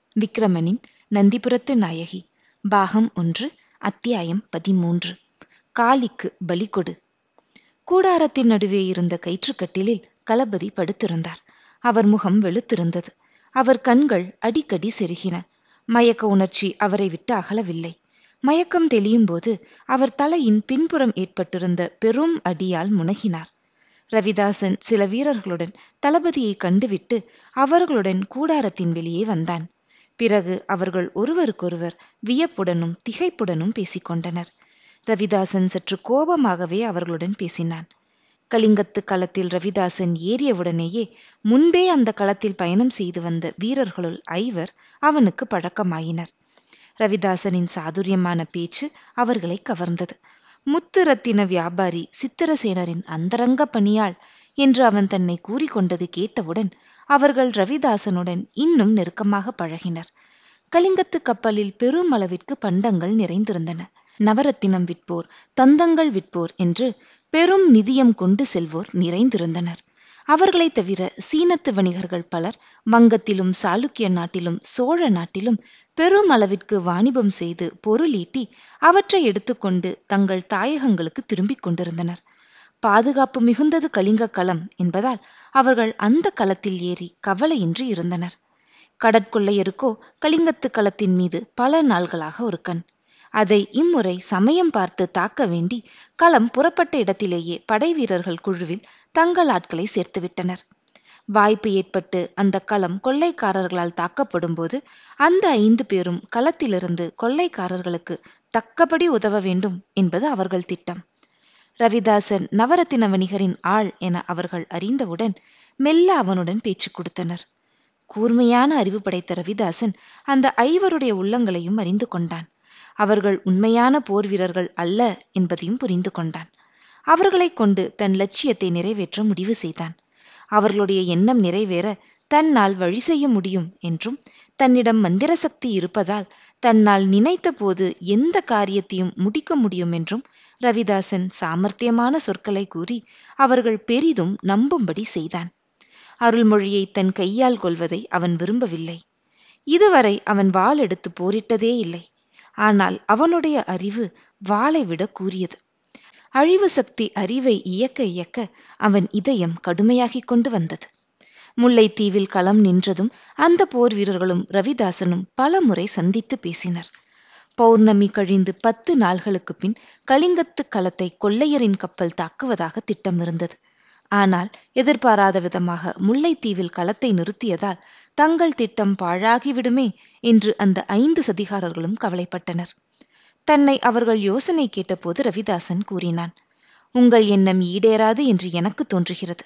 விக்ரமனின் நந்திபுரத்து நாயகி பாகம் ஒன்று அத்தியாயம் பதிமூன்று காளிக்கு பலி கொடு கூடாரத்தின் நடுவே இருந்த கயிற்றுக்கட்டிலில் களபதி படுத்திருந்தார் அவர் முகம் வெளுத்திருந்தது அவர் கண்கள் அடிக்கடி செருகின மயக்க உணர்ச்சி அவரை விட்டு அகலவில்லை மயக்கம் தெளியும் போது அவர் தலையின் பின்புறம் ஏற்பட்டிருந்த பெரும் அடியால் முனகினார் ரவிதாசன் சில வீரர்களுடன் தளபதியை கண்டுவிட்டு அவர்களுடன் கூடாரத்தின் வெளியே வந்தான் பிறகு அவர்கள் ஒருவருக்கொருவர் வியப்புடனும் திகைப்புடனும் பேசிக்கொண்டனர் ரவிதாசன் சற்று கோபமாகவே அவர்களுடன் பேசினான் கலிங்கத்து களத்தில் ரவிதாசன் ஏறியவுடனேயே முன்பே அந்த களத்தில் பயணம் செய்து வந்த வீரர்களுள் ஐவர் அவனுக்கு பழக்கமாயினர் ரவிதாசனின் சாதுரியமான பேச்சு அவர்களை கவர்ந்தது முத்து ரத்தின வியாபாரி சித்திரசேனரின் அந்தரங்க பணியாள் என்று அவன் தன்னை கூறிக்கொண்டது கேட்டவுடன் அவர்கள் ரவிதாசனுடன் இன்னும் நெருக்கமாக பழகினர் கலிங்கத்து கப்பலில் பெரும் அளவிற்கு பண்டங்கள் நிறைந்திருந்தன நவரத்தினம் விற்போர் தந்தங்கள் விற்போர் என்று பெரும் நிதியம் கொண்டு செல்வோர் நிறைந்திருந்தனர் அவர்களைத் தவிர சீனத்து வணிகர்கள் பலர் வங்கத்திலும் சாளுக்கிய நாட்டிலும் சோழ நாட்டிலும் பெரும் அளவிற்கு வாணிபம் செய்து பொருளீட்டி அவற்றை எடுத்துக்கொண்டு தங்கள் தாயகங்களுக்கு திரும்பிக் கொண்டிருந்தனர் பாதுகாப்பு மிகுந்தது கலிங்க களம் என்பதால் அவர்கள் அந்த களத்தில் ஏறி கவலையின்றி இருந்தனர் கடற்கொள்ளையருக்கோ கலிங்கத்து களத்தின் மீது பல நாள்களாக ஒரு கண் அதை இம்முறை சமயம் பார்த்து தாக்க வேண்டி களம் புறப்பட்ட இடத்திலேயே படை வீரர்கள் குழுவில் தங்கள் ஆட்களை சேர்த்துவிட்டனர் வாய்ப்பு ஏற்பட்டு அந்த களம் கொள்ளைக்காரர்களால் தாக்கப்படும் போது அந்த ஐந்து பேரும் களத்திலிருந்து கொள்ளைக்காரர்களுக்கு தக்கபடி உதவ வேண்டும் என்பது அவர்கள் திட்டம் ரவிதாசன் நவரத்தின வணிகரின் ஆள் என அவர்கள் அறிந்தவுடன் மெல்ல அவனுடன் பேச்சு கொடுத்தனர் கூர்மையான அறிவு படைத்த ரவிதாசன் அந்த ஐவருடைய உள்ளங்களையும் அறிந்து கொண்டான் அவர்கள் உண்மையான போர் வீரர்கள் அல்ல என்பதையும் புரிந்து கொண்டான் அவர்களைக் கொண்டு தன் லட்சியத்தை நிறைவேற்ற முடிவு செய்தான் அவர்களுடைய எண்ணம் நிறைவேற தன்னால் வழி செய்ய முடியும் என்றும் தன்னிடம் மந்திர சக்தி இருப்பதால் தன்னால் நினைத்த போது எந்த காரியத்தையும் முடிக்க முடியும் என்றும் ரவிதாசன் சாமர்த்தியமான சொற்களை கூறி அவர்கள் பெரிதும் நம்பும்படி செய்தான் அருள்மொழியை தன் கையால் கொள்வதை அவன் விரும்பவில்லை இதுவரை அவன் வாள் எடுத்து போரிட்டதே இல்லை ஆனால் அவனுடைய அறிவு வாளை விட கூறியது அழிவு சக்தி அறிவை இயக்க இயக்க அவன் இதயம் கடுமையாகிக் கொண்டு வந்தது முல்லைத்தீவில் களம் நின்றதும் அந்த போர் வீரர்களும் ரவிதாசனும் பல முறை சந்தித்து பேசினர் பௌர்ணமி கழிந்து பத்து நாள்களுக்கு பின் கலிங்கத்து களத்தை கொள்ளையரின் கப்பல் தாக்குவதாக திட்டம் இருந்தது ஆனால் எதிர்பாராத விதமாக முல்லைத்தீவில் களத்தை நிறுத்தியதால் தங்கள் திட்டம் பாழாகிவிடுமே என்று அந்த ஐந்து சதிகாரர்களும் கவலைப்பட்டனர் தன்னை அவர்கள் யோசனை கேட்டபோது ரவிதாசன் கூறினான் உங்கள் எண்ணம் ஈடேறாது என்று எனக்கு தோன்றுகிறது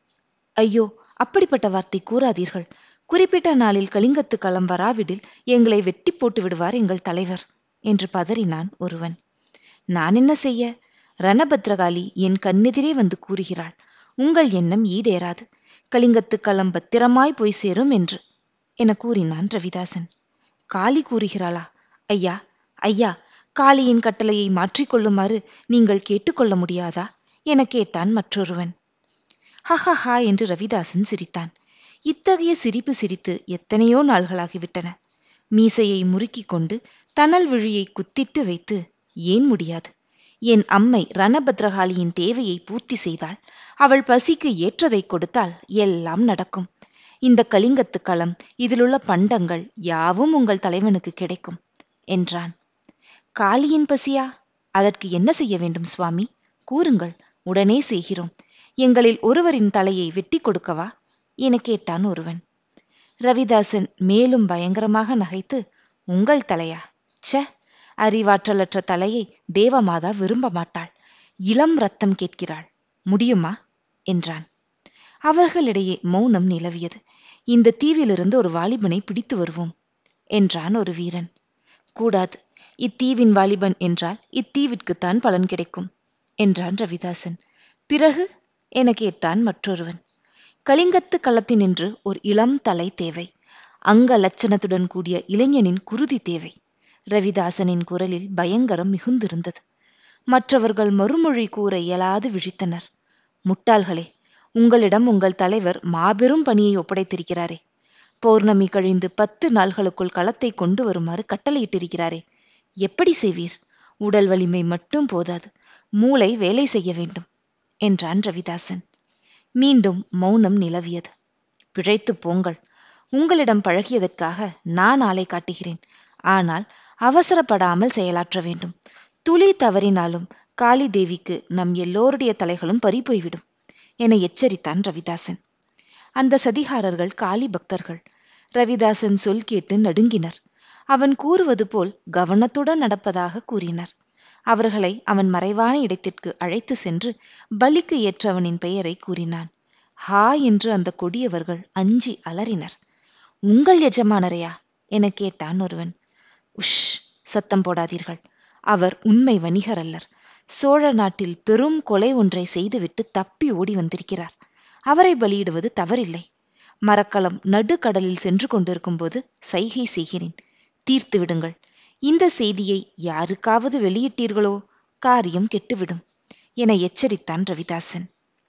ஐயோ அப்படிப்பட்ட வார்த்தை கூறாதீர்கள் குறிப்பிட்ட நாளில் கலிங்கத்து களம் வராவிடில் எங்களை வெட்டி போட்டு விடுவார் எங்கள் தலைவர் என்று பதறினான் ஒருவன் நான் என்ன செய்ய ரணபத்ரகாளி என் கண்ணெதிரே வந்து கூறுகிறாள் உங்கள் எண்ணம் ஈடேறாது கலிங்கத்து களம் பத்திரமாய் போய் சேரும் என்று என கூறினான் ரவிதாசன் காளி கூறுகிறாளா ஐயா ஐயா காளியின் கட்டளையை மாற்றிக்கொள்ளுமாறு நீங்கள் கேட்டுக்கொள்ள முடியாதா என கேட்டான் மற்றொருவன் ஹஹஹா என்று ரவிதாசன் சிரித்தான் இத்தகைய சிரிப்பு சிரித்து எத்தனையோ நாள்களாகிவிட்டன மீசையை முறுக்கிக் கொண்டு தணல் விழியை குத்திட்டு வைத்து ஏன் முடியாது என் அம்மை ரணபத்ரகாளியின் தேவையை பூர்த்தி செய்தால் அவள் பசிக்கு ஏற்றதை கொடுத்தால் எல்லாம் நடக்கும் இந்த கலிங்கத்து களம் இதிலுள்ள பண்டங்கள் யாவும் உங்கள் தலைவனுக்கு கிடைக்கும் என்றான் காளியின் பசியா அதற்கு என்ன செய்ய வேண்டும் சுவாமி கூறுங்கள் உடனே செய்கிறோம் எங்களில் ஒருவரின் தலையை வெட்டி கொடுக்கவா என கேட்டான் ஒருவன் ரவிதாசன் மேலும் பயங்கரமாக நகைத்து உங்கள் தலையா ச்ச அறிவாற்றலற்ற தலையை தேவமாதா விரும்ப மாட்டாள் இளம் ரத்தம் கேட்கிறாள் முடியுமா என்றான் அவர்களிடையே மௌனம் நிலவியது இந்த தீவிலிருந்து ஒரு வாலிபனை பிடித்து வருவோம் என்றான் ஒரு வீரன் கூடாது இத்தீவின் வாலிபன் என்றால் இத்தீவிற்குத்தான் பலன் கிடைக்கும் என்றான் ரவிதாசன் பிறகு என கேட்டான் மற்றொருவன் கலிங்கத்து களத்தினின்று ஒரு இளம் தலை தேவை அங்க லட்சணத்துடன் கூடிய இளைஞனின் குருதி தேவை ரவிதாசனின் குரலில் பயங்கரம் மிகுந்திருந்தது மற்றவர்கள் மறுமொழி கூற இயலாது விழித்தனர் முட்டாள்களே உங்களிடம் உங்கள் தலைவர் மாபெரும் பணியை ஒப்படைத்திருக்கிறாரே பௌர்ணமி கழிந்து பத்து நாள்களுக்குள் களத்தை கொண்டு வருமாறு கட்டளையிட்டிருக்கிறாரே எப்படி செய்வீர் உடல் வலிமை மட்டும் போதாது மூளை வேலை செய்ய வேண்டும் என்றான் ரவிதாசன் மீண்டும் மௌனம் நிலவியது பிழைத்துப் போங்கள் உங்களிடம் பழகியதற்காக நான் ஆளை காட்டுகிறேன் ஆனால் அவசரப்படாமல் செயலாற்ற வேண்டும் துளி தவறினாலும் காளி தேவிக்கு நம் எல்லோருடைய தலைகளும் பறிபோய்விடும் என எச்சரித்தான் ரவிதாசன் அந்த சதிகாரர்கள் காளி பக்தர்கள் ரவிதாசன் சொல் கேட்டு நடுங்கினர் அவன் கூறுவது போல் கவனத்துடன் நடப்பதாக கூறினர் அவர்களை அவன் மறைவான இடத்திற்கு அழைத்து சென்று பலிக்கு ஏற்றவனின் பெயரை கூறினான் ஹா என்று அந்த கொடியவர்கள் அஞ்சி அலறினர் உங்கள் எஜமானரையா என கேட்டான் ஒருவன் உஷ் சத்தம் போடாதீர்கள் அவர் உண்மை வணிகர் அல்லர் சோழ நாட்டில் பெரும் கொலை ஒன்றை செய்துவிட்டு தப்பி ஓடி வந்திருக்கிறார் அவரை பலியிடுவது தவறில்லை மரக்கலம் நடுக்கடலில் சென்று கொண்டிருக்கும் போது சைகை செய்கிறேன் தீர்த்து விடுங்கள் இந்த செய்தியை யாருக்காவது வெளியிட்டீர்களோ காரியம் கெட்டுவிடும் என எச்சரித்தான் ரவிதாசன்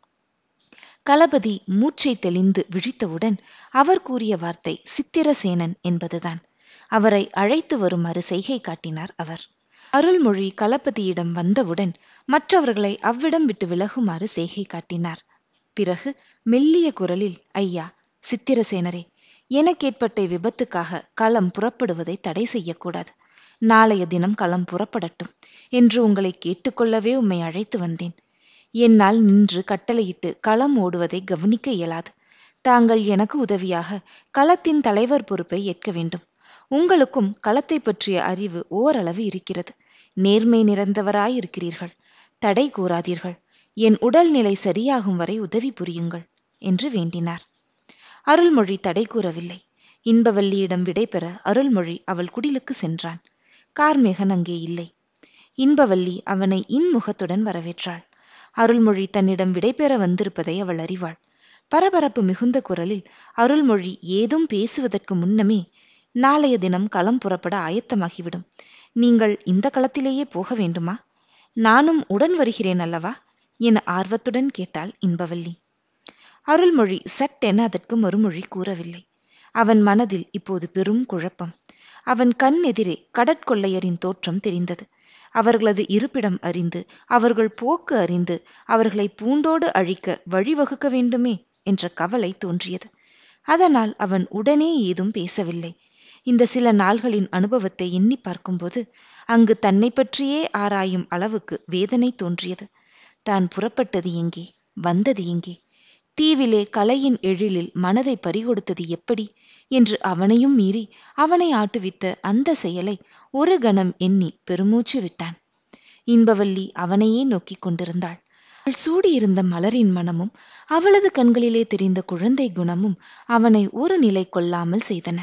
களபதி மூச்சை தெளிந்து விழித்தவுடன் அவர் கூறிய வார்த்தை சித்திரசேனன் என்பதுதான் அவரை அழைத்து வருமாறு செய்கை காட்டினார் அவர் அருள்மொழி களபதியிடம் வந்தவுடன் மற்றவர்களை அவ்விடம் விட்டு விலகுமாறு செய்கை காட்டினார் பிறகு மெல்லிய குரலில் ஐயா சித்திரசேனரே எனக்கேற்பட்ட விபத்துக்காக களம் புறப்படுவதை தடை செய்யக்கூடாது நாளைய தினம் களம் புறப்படட்டும் என்று உங்களை கேட்டுக்கொள்ளவே உம்மை அழைத்து வந்தேன் என்னால் நின்று கட்டளையிட்டு களம் ஓடுவதை கவனிக்க இயலாது தாங்கள் எனக்கு உதவியாக களத்தின் தலைவர் பொறுப்பை ஏற்க வேண்டும் உங்களுக்கும் களத்தை பற்றிய அறிவு ஓரளவு இருக்கிறது நேர்மை நிறைந்தவராயிருக்கிறீர்கள் தடை கூறாதீர்கள் என் உடல்நிலை சரியாகும் வரை உதவி புரியுங்கள் என்று வேண்டினார் அருள்மொழி தடை கூறவில்லை இன்பவல்லியிடம் விடைபெற அருள்மொழி அவள் குடிலுக்கு சென்றான் கார்மேகன் அங்கே இல்லை இன்பவல்லி அவனை இன்முகத்துடன் வரவேற்றாள் அருள்மொழி தன்னிடம் விடைபெற வந்திருப்பதை அவள் அறிவாள் பரபரப்பு மிகுந்த குரலில் அருள்மொழி ஏதும் பேசுவதற்கு முன்னமே நாளைய தினம் களம் புறப்பட ஆயத்தமாகிவிடும் நீங்கள் இந்த களத்திலேயே போக வேண்டுமா நானும் உடன் வருகிறேன் அல்லவா என ஆர்வத்துடன் கேட்டாள் இன்பவல்லி அருள்மொழி சட்டென அதற்கு மறுமொழி கூறவில்லை அவன் மனதில் இப்போது பெரும் குழப்பம் அவன் கண் எதிரே கடற்கொள்ளையரின் தோற்றம் தெரிந்தது அவர்களது இருப்பிடம் அறிந்து அவர்கள் போக்கு அறிந்து அவர்களை பூண்டோடு அழிக்க வழிவகுக்க வேண்டுமே என்ற கவலை தோன்றியது அதனால் அவன் உடனே ஏதும் பேசவில்லை இந்த சில நாள்களின் அனுபவத்தை எண்ணி பார்க்கும்போது அங்கு தன்னை பற்றியே ஆராயும் அளவுக்கு வேதனை தோன்றியது தான் புறப்பட்டது எங்கே வந்தது எங்கே தீவிலே கலையின் எழிலில் மனதை பறிகொடுத்தது எப்படி என்று அவனையும் மீறி அவனை ஆட்டுவித்த அந்த செயலை ஒரு கணம் எண்ணி பெருமூச்சு விட்டான் இன்பவல்லி அவனையே நோக்கிக் கொண்டிருந்தாள் அவள் சூடியிருந்த மலரின் மனமும் அவளது கண்களிலே தெரிந்த குழந்தை குணமும் அவனை ஒரு நிலை கொள்ளாமல் செய்தன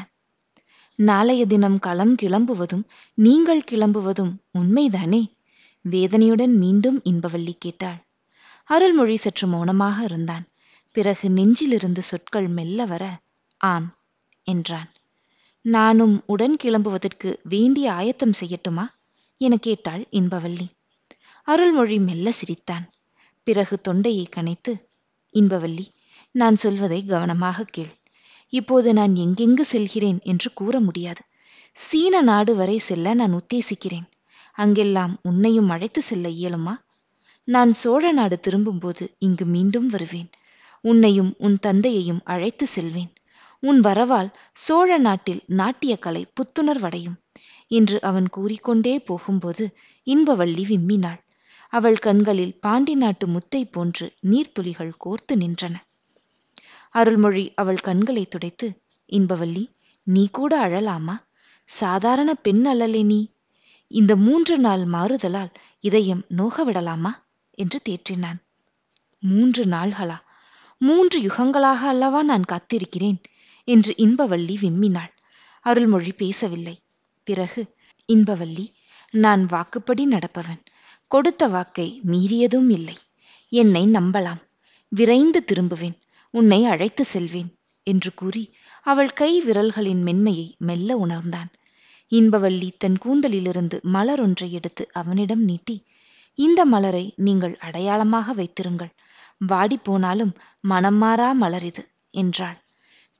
நாளைய தினம் களம் கிளம்புவதும் நீங்கள் கிளம்புவதும் உண்மைதானே வேதனையுடன் மீண்டும் இன்பவல்லி கேட்டாள் அருள்மொழி சற்று மௌனமாக இருந்தான் பிறகு நெஞ்சிலிருந்து சொற்கள் மெல்ல வர ஆம் என்றான் நானும் உடன் கிளம்புவதற்கு வேண்டிய ஆயத்தம் செய்யட்டுமா என கேட்டாள் இன்பவல்லி அருள்மொழி மெல்ல சிரித்தான் பிறகு தொண்டையை கனைத்து இன்பவல்லி நான் சொல்வதை கவனமாக கேள் இப்போது நான் எங்கெங்கு செல்கிறேன் என்று கூற முடியாது சீன நாடு வரை செல்ல நான் உத்தேசிக்கிறேன் அங்கெல்லாம் உன்னையும் அழைத்து செல்ல இயலுமா நான் சோழ நாடு திரும்பும்போது இங்கு மீண்டும் வருவேன் உன்னையும் உன் தந்தையையும் அழைத்து செல்வேன் உன் வரவால் சோழ நாட்டில் நாட்டியக்கலை புத்துணர்வடையும் என்று அவன் கூறிக்கொண்டே போகும்போது இன்பவள்ளி விம்மினாள் அவள் கண்களில் பாண்டி நாட்டு முத்தை போன்று நீர்த்துளிகள் கோர்த்து நின்றன அருள்மொழி அவள் கண்களை துடைத்து இன்பவல்லி நீ கூட அழலாமா சாதாரண பெண் அல்லலே நீ இந்த மூன்று நாள் மாறுதலால் இதயம் நோக விடலாமா என்று தேற்றினான் மூன்று நாள்களா மூன்று யுகங்களாக அல்லவா நான் காத்திருக்கிறேன் என்று இன்பவல்லி விம்மினாள் அருள்மொழி பேசவில்லை பிறகு இன்பவல்லி நான் வாக்குப்படி நடப்பவன் கொடுத்த வாக்கை மீறியதும் இல்லை என்னை நம்பலாம் விரைந்து திரும்புவேன் உன்னை அழைத்து செல்வேன் என்று கூறி அவள் கை விரல்களின் மென்மையை மெல்ல உணர்ந்தான் இன்பவல்லி தன் கூந்தலிலிருந்து மலர் ஒன்றை எடுத்து அவனிடம் நீட்டி இந்த மலரை நீங்கள் அடையாளமாக வைத்திருங்கள் வாடி போனாலும் மனம் மாறா மலர் இது என்றாள்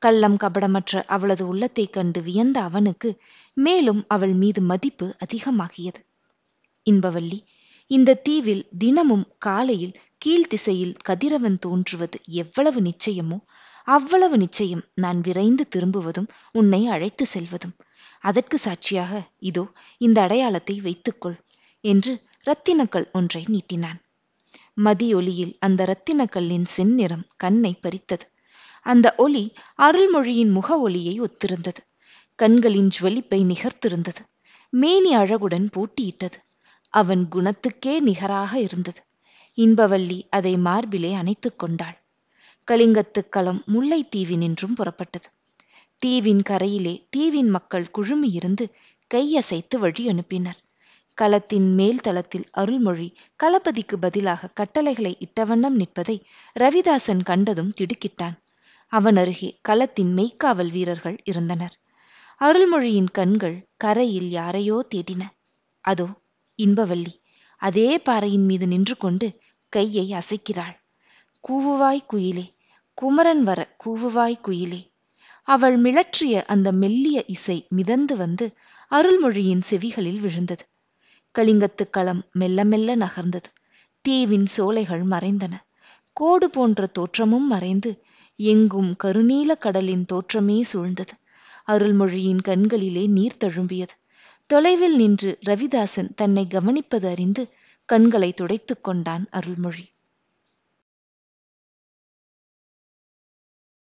கள்ளம் கபடமற்ற அவளது உள்ளத்தைக் கண்டு வியந்த அவனுக்கு மேலும் அவள் மீது மதிப்பு அதிகமாகியது இன்பவல்லி இந்த தீவில் தினமும் காலையில் கீழ்த்திசையில் கதிரவன் தோன்றுவது எவ்வளவு நிச்சயமோ அவ்வளவு நிச்சயம் நான் விரைந்து திரும்புவதும் உன்னை அழைத்து செல்வதும் அதற்கு சாட்சியாக இதோ இந்த அடையாளத்தை வைத்துக்கொள் என்று இரத்தினக்கல் ஒன்றை நீட்டினான் மதியொலியில் அந்த இரத்தினக்கல்லின் செந்நிறம் கண்ணை பறித்தது அந்த ஒளி அருள்மொழியின் முக ஒளியை ஒத்திருந்தது கண்களின் ஜுவலிப்பை நிகர்த்திருந்தது மேனி அழகுடன் போட்டியிட்டது அவன் குணத்துக்கே நிகராக இருந்தது இன்பவல்லி அதை மார்பிலே அணைத்துக் கொண்டாள் கலிங்கத்துக் களம் முல்லைத்தீவினின்றும் புறப்பட்டது தீவின் கரையிலே தீவின் மக்கள் குழுமியிருந்து கையசைத்து வழி அனுப்பினர் களத்தின் மேல் தளத்தில் அருள்மொழி களபதிக்கு பதிலாக கட்டளைகளை இட்டவண்ணம் நிற்பதை ரவிதாசன் கண்டதும் திடுக்கிட்டான் அவன் அருகே களத்தின் மெய்க்காவல் வீரர்கள் இருந்தனர் அருள்மொழியின் கண்கள் கரையில் யாரையோ தேடின அதோ இன்பவல்லி அதே பாறையின் மீது நின்று கொண்டு கையை அசைக்கிறாள் கூவுவாய் குயிலே குமரன் வர கூவுவாய் குயிலே அவள் மிளற்றிய அந்த மெல்லிய இசை மிதந்து வந்து அருள்மொழியின் செவிகளில் விழுந்தது கலிங்கத்துக் களம் மெல்ல மெல்ல நகர்ந்தது தீவின் சோலைகள் மறைந்தன கோடு போன்ற தோற்றமும் மறைந்து எங்கும் கருநீல கடலின் தோற்றமே சூழ்ந்தது அருள்மொழியின் கண்களிலே நீர் தழும்பியது தொலைவில் நின்று ரவிதாசன் தன்னை கவனிப்பது அறிந்து கண்களை துடைத்துக் கொண்டான் அருள்மொழி